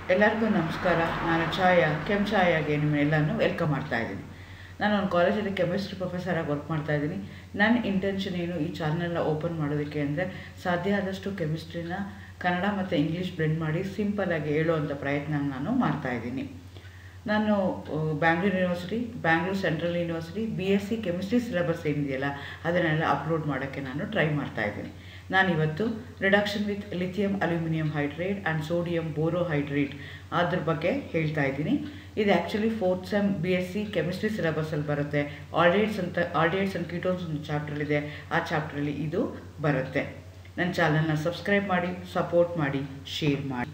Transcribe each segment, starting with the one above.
ಎಲ್ಲರಿಗೂ ನಮಸ್ಕಾರ ನಾನು ಛಾಯ ಕೆಮ್ ಛಾಯಾಗೆ ನಿಮ್ಮೆಲ್ಲನೂ ವೆಲ್ಕಮ್ ಮಾಡ್ತಾ ಇದ್ದೀನಿ ನಾನು ಒಂದು ಕಾಲೇಜಲ್ಲಿ ಕೆಮಿಸ್ಟ್ರಿ ಪ್ರೊಫೆಸರಾಗಿ ವರ್ಕ್ ಮಾಡ್ತಾ ಇದ್ದೀನಿ ನನ್ನ ಇಂಟೆನ್ಷನ್ ಏನು ಈ ಚಾನಲ್ನ ಓಪನ್ ಮಾಡೋದಕ್ಕೆ ಅಂದರೆ ಸಾಧ್ಯ ಆದಷ್ಟು ಕೆಮಿಸ್ಟ್ರಿನ ಕನ್ನಡ ಮತ್ತು ಇಂಗ್ಲೀಷ್ ಬ್ಲೆಂಡ್ ಮಾಡಿ ಸಿಂಪಲ್ಲಾಗಿ ಹೇಳುವಂಥ ಪ್ರಯತ್ನ ನಾನು ಮಾಡ್ತಾ ಇದ್ದೀನಿ ನಾನು Bangalore university Bangalore central university B S C chemistry syllabus ಏನಿದೆಯಲ್ಲ ಅದನ್ನೆಲ್ಲ ಅಪ್ಲೋಡ್ ಮಾಡೋಕ್ಕೆ ನಾನು ಟ್ರೈ ಮಾಡ್ತಾ ಇದ್ದೀನಿ ನಾನಿವತ್ತು reduction with lithium aluminium hydrate and sodium boro hydrate ಅದ್ರ ಬಗ್ಗೆ ಹೇಳ್ತಾ ಇದ್ದೀನಿ ಇದು actually fourth sem B S C chemistry ಸಿಲೆಬಸಲ್ಲಿ ಬರುತ್ತೆ ಆಲ್ಡೇಟ್ಸ್ ಅಂತ ಆಲ್ಡೇಟ್ಸ್ ಆ್ಯಂಡ್ ಕೀಟೋನ್ಸ್ ಒಂದು ಚಾಪ್ಟ್ರಲ್ಲಿದೆ ಆ ಚಾಪ್ಟ್ರಲ್ಲಿ ಇದು ಬರುತ್ತೆ ನನ್ನ ಚಾನಲ್ನ ಸಬ್ಸ್ಕ್ರೈಬ್ ಮಾಡಿ ಸಪೋರ್ಟ್ ಮಾಡಿ ಶೇರ್ ಮಾಡಿ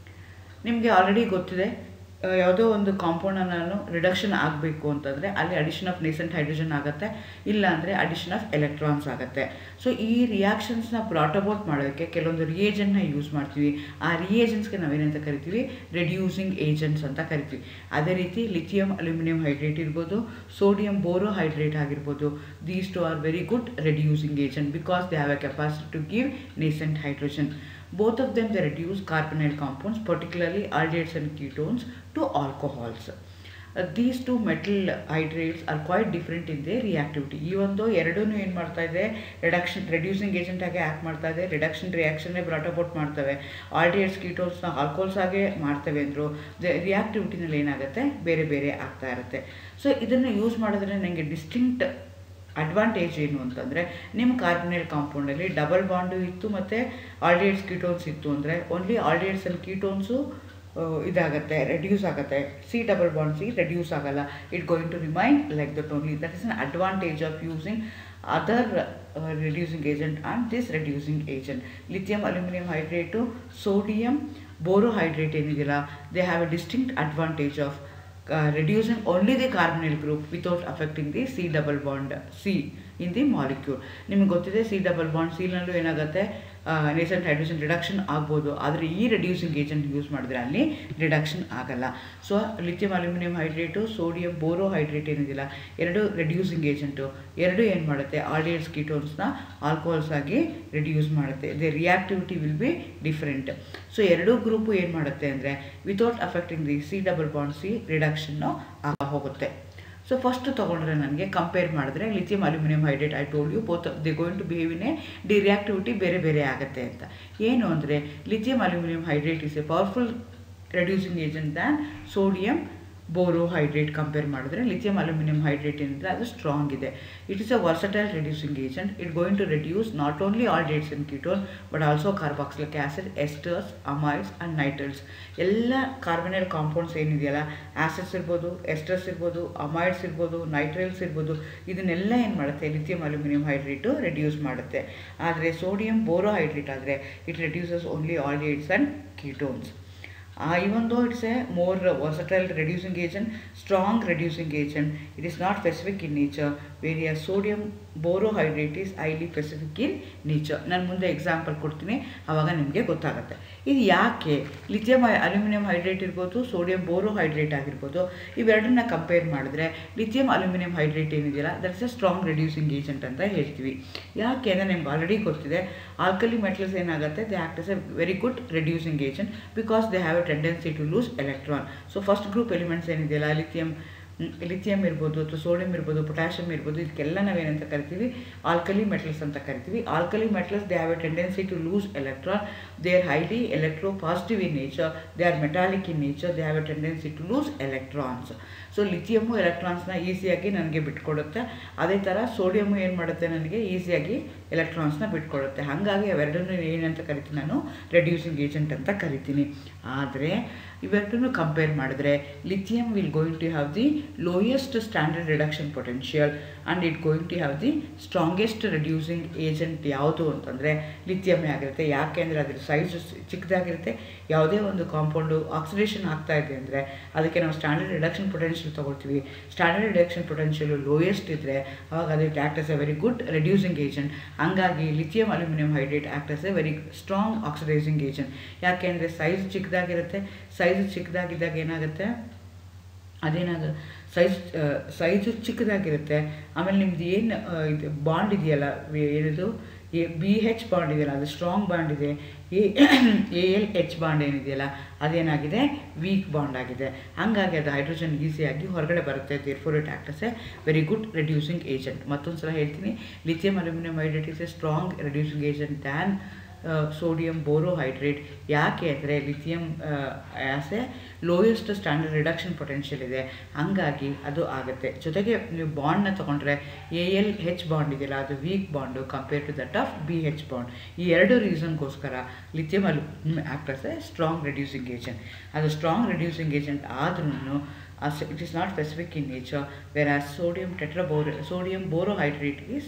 ನಿಮಗೆ ಆಲ್ರೆಡಿ ಗೊತ್ತಿದೆ ಆ, ಯಾವುದೋ ಒಂದು ಕಾಂಪೌಂಡನ್ನು ನಾನು ರಿಡಕ್ಷನ್ ಆಗಬೇಕು ಅಂತಂದರೆ ಅಲ್ಲಿ ಅಡಿಷನ್ ಆಫ್ ನೇಸೆಂಟ್ ಹೈಡ್ರೋಜನ್ ಆಗುತ್ತೆ ಇಲ್ಲ ಅಂದರೆ ಅಡಿಷನ್ ಆಫ್ ಎಲೆಕ್ಟ್ರಾನ್ಸ್ ಆಗುತ್ತೆ ಸೊ ಈ ರಿಯಾಕ್ಷನ್ಸ್ನ ಬ್ರಾಟ್ ಅಬೌಟ್ ಮಾಡೋದಕ್ಕೆ ಕೆಲವೊಂದು ರಿಯೇಜೆಂಟ್ನ ಯೂಸ್ ಮಾಡ್ತೀವಿ ಆ ರಿಯೇಜೆಂಟ್ಸ್ಗೆ ನಾವೇನಂತ ಕರಿತೀವಿ ರೆಡ್ಯೂಸಿಂಗ್ ಏಜೆಂಟ್ಸ್ ಅಂತ ಕರಿತೀವಿ ಅದೇ ರೀತಿ ಲಿಥಿಯಂ ಅಲ್ಯೂಮಿನಿಯಂ ಹೈಡ್ರೇಟ್ ಇರ್ಬೋದು ಸೋಡಿಯಂ ಬೋರೋ ಹೈಡ್ರೇಟ್ ಆಗಿರ್ಬೋದು these two are very good reducing agent because they have a capacity to give nascent hydrogen. Both of them they reduce carbonyl compounds, particularly aldehydes and ketones, to alcohols. Uh, these two metal hydrates are quite different in their reactivity. ಈ ಒಂದು ಎರಡೂ ಏನು ಮಾಡ್ತಾ ಇದೆ reduction reducing agent ಆಗಿ act ಮಾಡ್ತಾ ಇದೆ reduction ರಿಯಾಕ್ಷನ್ನೇ ಬ್ರಾಟ್ ಅಬೌಟ್ ಮಾಡ್ತವೆ ಆಲ್ಡಿಹೈಡ್ಸ್ ಕೀಟೋನ್ಸ್ನ ಆಲ್ಕೋಲ್ಸ್ ಆಗೇ ಮಾಡ್ತವೆ ಅಂದರು ರಿಯಾಕ್ಟಿವಿಟಿನಲ್ಲಿ ಏನಾಗುತ್ತೆ ಬೇರೆ ಬೇರೆ ಆಗ್ತಾ ಇರುತ್ತೆ ಸೊ ಇದನ್ನು ಯೂಸ್ ಮಾಡಿದ್ರೆ ನನಗೆ ಡಿಸ್ಟಿಂಕ್ಟ್ ಅಡ್ವಾಂಟೇಜ್ ಏನು ಅಂತಂದರೆ ನಿಮ್ಮ ಕಾರ್ಬನೈಲ್ ಕಾಂಪೌಂಡಲ್ಲಿ ಡಬಲ್ ಬಾಂಡು ಇತ್ತು ಮತ್ತು ಆಲ್ಡಿಹೈಡ್ಸ್ ಕೀಟೋನ್ಸ್ ಇತ್ತು ಅಂದರೆ ಓನ್ಲಿ ಆಲ್ಡಿಹೈಡ್ಸ್ ಆ್ಯಂಡ್ ಕೀಟೋನ್ಸು ಇದಾಗುತ್ತೆ ರೆಡ್ಯೂಸ್ ಆಗುತ್ತೆ C double bond C reduce ಆಗಲ್ಲ it going to remain like that only that is an advantage of using other reducing agent and this reducing agent lithium aluminium hydrate sodium boro hydrate ಏನಿದೆಯಲ್ಲ they have a distinct advantage of uh, reducing only the carbonyl group without affecting the C double bond C in the molecule. ನಿಮಗೆ ಗೊತ್ತಿದೆ C double bond ಸೀಲ್ನಲ್ಲೂ ಏನಾಗುತ್ತೆ nascent hydrogen reduction ಆಗ್ಬೋದು ಆದರೆ ಈ reducing agent use ಮಾಡಿದ್ರೆ ಅಲ್ಲಿ reduction ಆಗಲ್ಲ so lithium aluminium hydrate sodium boro hydrate ಏನಿದೆಯಲ್ಲ ಎರಡು ರೆಡ್ಯೂಸಿಂಗ್ ಏಜೆಂಟು ಎರಡು ಏನು ಮಾಡುತ್ತೆ ಆಲ್ಡಿಹೈಡ್ಸ್ ಕೀಟೋನ್ಸ್ನ ಆಲ್ಕೋಹಾಲ್ಸ್ ಆಗಿ ರಿಡ್ಯೂಸ್ ಮಾಡುತ್ತೆ the reactivity will be different so ಎರಡೂ ಗ್ರೂಪು ಏನು ಮಾಡುತ್ತೆ ಅಂದರೆ without affecting the C double bond C ರಿಡಕ್ಷನ್ನು ಹೋಗುತ್ತೆ ಸೊ ಫಸ್ಟ್ ತೊಗೊಂಡ್ರೆ ನನಗೆ ಕಂಪೇರ್ ಮಾಡಿದ್ರೆ lithium aluminium hydrate I told you both the going to behave in a D reactivity ಬೇರೆ ಬೇರೆ ಆಗುತ್ತೆ ಅಂತ ಏನು ಅಂದರೆ lithium aluminium hydrate is a powerful reducing agent than sodium boro hydrate compare ಮಾಡಿದ್ರೆ ಲಿಥಿಯಂ ಅಲ್ಯೂಮಿನಿಯಂ ಹೈಡ್ರೇಟ್ ಏನಿದೆ ಅದು strong ಇದೆ it is a versatile reducing agent it going to reduce not only aldehydes in ketone but also carboxylic acid esters amides and nitriles ಎಲ್ಲ carbonyl compounds ಏನಿದೆಯಲ್ಲ acids ಇರ್ಬೋದು esters ಇರ್ಬೋದು amides ಇರ್ಬೋದು ನೈಟ್ರಲ್ಸ್ ಇರ್ಬೋದು ಇದನ್ನೆಲ್ಲ ಏನು ಮಾಡುತ್ತೆ ಲಿಥಿಯಂ ಅಲ್ಯೂಮಿನಿಯಂ ಹೈಡ್ರೇಟು ರೆಡ್ಯೂಸ್ ಮಾಡುತ್ತೆ ಆದರೆ ಸೋಡಿಯಂ ಬೋರೋ ಹೈಡ್ರೇಟ್ ಆದರೆ it reduces only aldehydes and ketones uh, even though it's a more uh, versatile reducing agent, strong reducing agent, it is not specific in nature, whereas sodium borohydrate is highly specific in nature. ನಾನು ಮುಂದೆ example ಕೊಡ್ತೀನಿ ಆವಾಗ ನಿಮಗೆ ಗೊತ್ತಾಗುತ್ತೆ ಇದು ಯಾಕೆ lithium aluminium hydrate ಇರ್ಬೋದು sodium boro hydrate ಆಗಿರ್ಬೋದು ಇವೆರಡನ್ನ ಕಂಪೇರ್ ಮಾಡಿದ್ರೆ ಲಿಥಿಯಂ ಅಲ್ಯೂಮಿನಿಯಂ ಹೈಡ್ರೇಟ್ ಏನಿದೆಯಲ್ಲ that's a strong reducing agent ಅಂತ ಹೇಳ್ತೀವಿ ಯಾಕೆ ಅಂದರೆ ನಿಮ್ಗೆ ಆಲ್ರೆಡಿ ಗೊತ್ತಿದೆ ಆಲ್ಕಲಿ ಮೆಟಲ್ಸ್ ಏನಾಗುತ್ತೆ they act as a very good reducing agent because they have a tendency to lose electron so first group elements ಏನಿದೆಯಲ್ಲ lithium lithium ಇರ್ಬೋದು ಅಥವಾ ಸೋಡಿಯಂ ಇರ್ಬೋದು ಪೊಟ್ಯಾಷಿಯಮ್ ಇರ್ಬೋದು ಇದಕ್ಕೆಲ್ಲ ನಾವೇನಂತ ಕರಿತೀವಿ ಆಲ್ಕಲಿ ಮೆಟಲ್ಸ್ ಅಂತ ಕರಿತೀವಿ alkali metals they have a tendency to lose electron they are highly electropositive in nature they are metallic in nature they have a tendency to lose electrons so lithium ಎಲೆಕ್ಟ್ರಾನ್ಸ್ನ ಈಸಿಯಾಗಿ ನನಗೆ ಬಿಟ್ಕೊಡುತ್ತೆ ಅದೇ ಥರ sodium ಏನು ಮಾಡುತ್ತೆ ನನಗೆ ಈಸಿಯಾಗಿ ಎಲೆಕ್ಟ್ರಾನ್ಸ್ನ ಬಿಟ್ಕೊಡುತ್ತೆ ಹಾಗಾಗಿ ಅವೆರಡನ್ನೂ ಏನಂತ ಕರಿತೀನಿ ನಾನು ರೆಡ್ಯೂಸಿಂಗ್ ಏಜೆಂಟ್ ಅಂತ ಕರಿತೀನಿ ಆದರೆ ಇವೆರಡನ್ನು ಕಂಪೇರ್ ಮಾಡಿದ್ರೆ lithium will going to have the lowest standard reduction potential and it going to have the strongest reducing agent ಯಾವುದು ಅಂತಂದರೆ ಲಿಥಿಯಮ್ಮೇ ಆಗಿರುತ್ತೆ ಯಾಕೆ ಅಂದರೆ ಅದ್ರ ಸೈಜ್ ಚಿಕ್ಕದಾಗಿರುತ್ತೆ ಯಾವುದೇ ಒಂದು ಕಾಂಪೌಂಡು ಆಕ್ಸಿಡೇಷನ್ ಆಗ್ತಾ ಇದೆ ಅಂದರೆ ಅದಕ್ಕೆ ನಾವು ಸ್ಟ್ಯಾಂಡರ್ಡ್ ರಿಡಕ್ಷನ್ ಪೊಟೆನ್ಷಿಯಲ್ ತೊಗೊಳ್ತೀವಿ ಸ್ಟ್ಯಾಂಡರ್ಡ್ ರಿಡಕ್ಷನ್ ಪೊಟೆನ್ಷಿಯಲ್ ಲೋಯೆಸ್ಟ್ ಇದ್ದರೆ ಅವಾಗ ಅದು act as a very good reducing agent ಹಂಗಾಗಿ lithium aluminium hydrate act as a very strong oxidising agent ಯಾಕೆಂದರೆ ಸೈಜ್ ಚಿಕ್ಕದಾಗಿರುತ್ತೆ ಸೈಜ್ ಚಿಕ್ಕದಾಗಿದ್ದಾಗ ಏನಾಗುತ್ತೆ ಅದೇನಾಗ ಸೈಜ್ ಸೈಜು ಚಿಕ್ಕದಾಗಿರುತ್ತೆ ಆಮೇಲೆ ನಿಮ್ದು ಏನು ಇದು ಬಾಂಡ್ ಇದೆಯಲ್ಲ ವೆ- ಏನದು ಎ ಬಿ ಹೆಚ್ ಬಾಂಡ್ ಇದೆಯಲ್ಲ ಅದು ಸ್ಟ್ರಾಂಗ್ ಬಾಂಡ್ ಇದೆ a a L H bond ಏನಿದೆಯಲ್ಲ ಅದೇನಾಗಿದೆ ವೀಕ್ ಬಾಂಡ್ ಆಗಿದೆ ಹಾಗಾಗಿ ಅದು ಹೈಡ್ರೋಜನ್ ಈಸಿಯಾಗಿ ಹೊರಗಡೆ ಬರುತ್ತೆ therefore it act a very good reducing agent ಮತ್ತೊಂದು ಸಲ ಹೇಳ್ತೀನಿ lithium aluminium hydrate is a strong reducing agent than sodium borohydrate ಯಾಕೆ ಅಂದರೆ lithium as a lowest standard reduction potential ಇದೆ ಹಂಗಾಗಿ ಅದು ಆಗುತ್ತೆ ಜೊತೆಗೆ ನೀವು ಬಾಂಡ್ನ ತೊಗೊಂಡ್ರೆ ಎ ಎಲ್ ಹೆಚ್ ಬಾಂಡ್ ಇದೆಯಲ್ಲ ಅದು weak bond compare to that of B H bond ಈ ಎರಡು ರೀಸನ್ಗೋಸ್ಕರ ಲಿಥಿಯಂ ಅಲ್ಲಿ act as a strong reducing agent ಅದು ಸ್ಟ್ರಾಂಗ್ ರೆಡ್ಯೂಸಿಂಗ್ ಏಜೆಂಟ್ ಆದ್ರೂ it is not specific in nature whereas sodium tetrabor sodium borohydrate is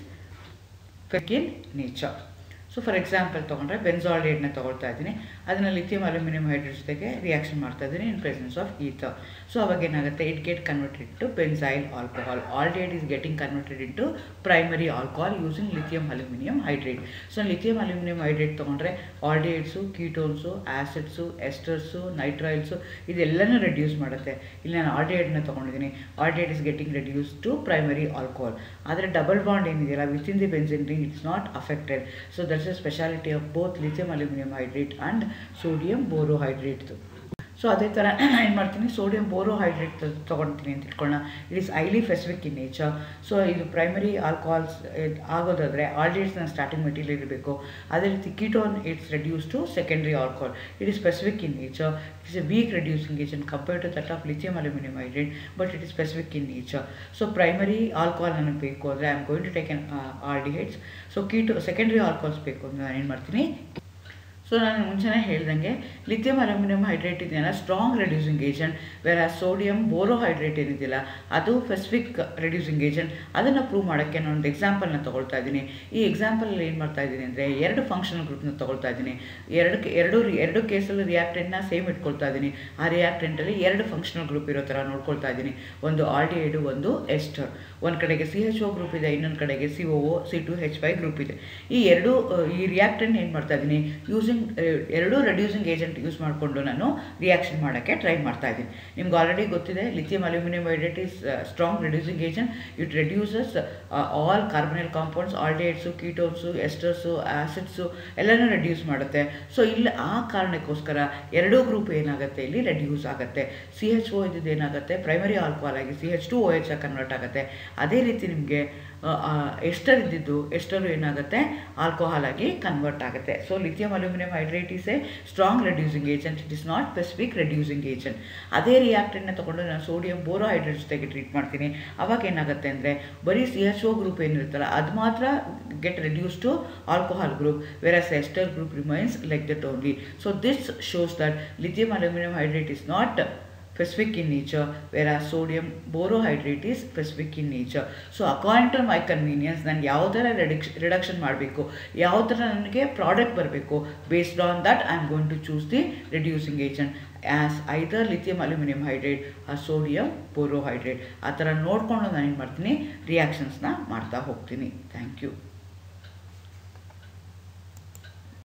in nature so for example ತೊಗೊಂಡ್ರೆ ಬೆನ್ಸಾಲ್ಡೇಟ್ನ ತೊಗೊಳ್ತಾ ಇದ್ದೀನಿ ಅದನ್ನು ಲಿಥಿಯಂ ಅಲ್ಯೂಮಿನಿಯಂ ಹೈಡ್ರೇಟ್ ಜೊತೆಗೆ reaction ಮಾಡ್ತಾ ಇದ್ದೀನಿ in presence of ether so ಅವಾಗ ಏನಾಗುತ್ತೆ it get converted to benzyl alcohol aldehyde is getting converted into primary alcohol using lithium aluminium hydrate so lithium aluminium hydrate ತೊಗೊಂಡ್ರೆ aldehydes ಕೀಟೋನ್ಸು acids ಎಸ್ಟರ್ಸು ನೈಟ್ರೈಲ್ಸು ಇದೆಲ್ಲನೂ reduce ಮಾಡುತ್ತೆ ಇಲ್ಲಿ ನಾನು ಆಲ್ಡೇಟ್ನ ತೊಗೊಂಡಿದ್ದೀನಿ aldehyde is getting reduce to primary alcohol ಆದರೆ double bond ಏನಿದೆಯಲ್ಲ within the benzene ring it's not affected so that's a speciality of both lithium aluminium hydrate and sodium ಬೋರೋಹೈಡ್ರೇಟ್ದು ಸೊ ಅದೇ ಥರ ಏನು ಮಾಡ್ತೀನಿ ಸೋಡಿಯಂ ಬೋರೋಹೈಡ್ರೇಟ್ ತೊಗೊಳ್ತೀನಿ ಅಂತ ಇಟ್ಕೊಳ್ಳೋಣ it is highly specific in nature so ಇದು ಪ್ರೈಮರಿ ಆಲ್ಕೋಹಾಲ್ಸ್ ಆಗೋದಾದರೆ ಆಲ್ಡೇಟ್ಸ್ನ ಸ್ಟಾರ್ಟಿಂಗ್ ಮೆಟೀರಿಯಲ್ ಇರಬೇಕು ಅದೇ ರೀತಿ ketone it's reduce to secondary alcohol it is specific in nature it is a weak reducing agent compare to that of lithium aluminium hydrate but it is specific in nature so primary alcohol ನನಗೆ ಬೇಕು ಅಂದರೆ I am going to take an aldehydes so keto secondary alcohols ಬೇಕು ಅಂದರೆ ನಾನು ಏನು ಮಾಡ್ತೀನಿ so ನಾನು ಮುಂಚೆನೇ ಹೇಳ್ದಂಗೆ ಲಿಥಿಯಂ ಅಲ್ಯೂಮಿನಿಯಂ ಹೈಡ್ರೇಟ್ ಇದೆಯಲ್ಲ ಸ್ಟ್ರಾಂಗ್ ರೆಡ್ಯೂಸಿಂಗ್ ಏಜೆಂಟ್ ಬೇರೆ ಸೋಡಿಯಂ ಬೋರೋಹೈಡ್ರೇಟ್ ಏನಿದೆಯಲ್ಲ ಅದು ಸ್ಪೆಸಿಫಿಕ್ ರೆಡ್ಯೂಸಿಂಗ್ ಏಜೆಂಟ್ ಅದನ್ನು ಪ್ರೂವ್ ಮಾಡೋಕ್ಕೆ ನಾನು ಒಂದು ಎಕ್ಸಾಂಪಲ್ನ ತೊಗೊಳ್ತಾ ಇದ್ದೀನಿ ಈ ಎಕ್ಸಾಂಪಲಲ್ಲಿ ಏನು ಮಾಡ್ತಾ ಇದ್ದೀನಿ ಅಂದರೆ ಎರಡು ಫಂಕ್ಷನಲ್ ಗ್ರೂಪ್ನ ತೊಗೊಳ್ತಾ ಇದ್ದೀನಿ ಎರಡು ಎರಡು ಎರಡು ಕೇಸಲ್ಲಿ ರಿಯಾಕ್ಟೆಂಟ್ನ ಸೇಮ್ ಇಟ್ಕೊಳ್ತಾ ಇದ್ದೀನಿ ಆ ರಿಯಾಕ್ಟೆಂಟಲ್ಲಿ ಎರಡು ಫಂಕ್ಷನಲ್ ಗ್ರೂಪ್ ಇರೋ ಥರ ನೋಡ್ಕೊಳ್ತಾ ಇದ್ದೀನಿ ಒಂದು ಆಲ್ಡಿಹೈಡು ಒಂದು ಎಸ್ಟರ್ ಒಂದು ಕಡೆಗೆ ಸಿ ಎಚ್ ಒ ಗ್ರೂಪ್ ಇದೆ ಇನ್ನೊಂದು ಕಡೆಗೆ C O C two H five group ಇದೆ ಈ ಎರಡು ಈ ರಿಯಾಕ್ಟೆಂಟ್ ಏನು ಮಾಡ್ತಾ ಇದ್ದೀನಿ ಯೂಸಿಂಗ್ ಎರಡೂ ರೆಡ್ಯೂಸಿಂಗ್ ಏಜೆಂಟ್ ಯೂಸ್ ಮಾಡಿಕೊಂಡು ನಾನು ರಿಯಾಕ್ಷನ್ ಮಾಡೋಕ್ಕೆ ಟ್ರೈ ಮಾಡ್ತಾ ಇದ್ದೀನಿ ನಿಮ್ಗೆ ಆಲ್ರೆಡಿ ಗೊತ್ತಿದೆ lithium aluminium hydrate is strong reducing agent it reduces all carbonyl compounds aldehydes ketones esters acids ಎಲ್ಲನೂ ರೆಡ್ಯೂಸ್ ಮಾಡುತ್ತೆ ಸೊ ಇಲ್ಲಿ ಆ ಕಾರಣಕ್ಕೋಸ್ಕರ ಎರಡೂ ಗ್ರೂಪ್ ಏನಾಗುತ್ತೆ ಇಲ್ಲಿ ರೆಡ್ಯೂಸ್ ಆಗುತ್ತೆ ಸಿ ಎಚ್ ಒ ಇದ್ದಿದ್ದು ಏನಾಗುತ್ತೆ ಪ್ರೈಮರಿ ಆಲ್ಕೋಹಾಲ್ ಆಗಿ C H two O H convert ಆಗುತ್ತೆ ಅದೇ ರೀತಿ ನಿಮಗೆ ಎಸ್ಟರ್ ಇದ್ದಿದ್ದು ಎಸ್ಟರು ಏನಾಗುತ್ತೆ ಆಲ್ಕೋಹಾಲ್ ಆಗಿ ಕನ್ವರ್ಟ್ ಆಗುತ್ತೆ so lithium aluminium hydrate is a strong reducing agent it is not specific reducing agent ಅದೇ ರಿಯಾಕ್ಟೆಂಟ್ನ ತೊಗೊಂಡು ನಾನು ಸೋಡಿಯಂ ಬೋರೋಹೈಡ್ರೇಟ್ ಜೊತೆಗೆ ಟ್ರೀಟ್ ಮಾಡ್ತೀನಿ ಅವಾಗ ಏನಾಗುತ್ತೆ ಅಂದರೆ ಬರೀ ಸಿ ಎಚ್ ಒ ಗ್ರೂಪ್ ಏನಿರುತ್ತಲ್ಲ ಅದು ಮಾತ್ರ get reduce to alcohol group versus ester group remains like that only so this shows that lithium aluminium hydrate is not specific in nature whereas sodium borohydrate is specific in nature so according to my convenience ನಾನು ಯಾವ ಥರ ರಿಡಕ್ಷ reduction ಮಾಡಬೇಕು ಯಾವ ಥರ ನನಗೆ product ಬರಬೇಕು based on that I am going to choose the reducing agent as either lithium aluminium hydrate ಆ sodium borohydrate ಆ ಥರ ನೋಡಿಕೊಂಡು ನಾನು ಏನು ಮಾಡ್ತೀನಿ ರಿಯಾಕ್ಷನ್ಸ್ನ ಮಾಡ್ತಾ ಹೋಗ್ತೀನಿ ಥ್ಯಾಂಕ್ ಯು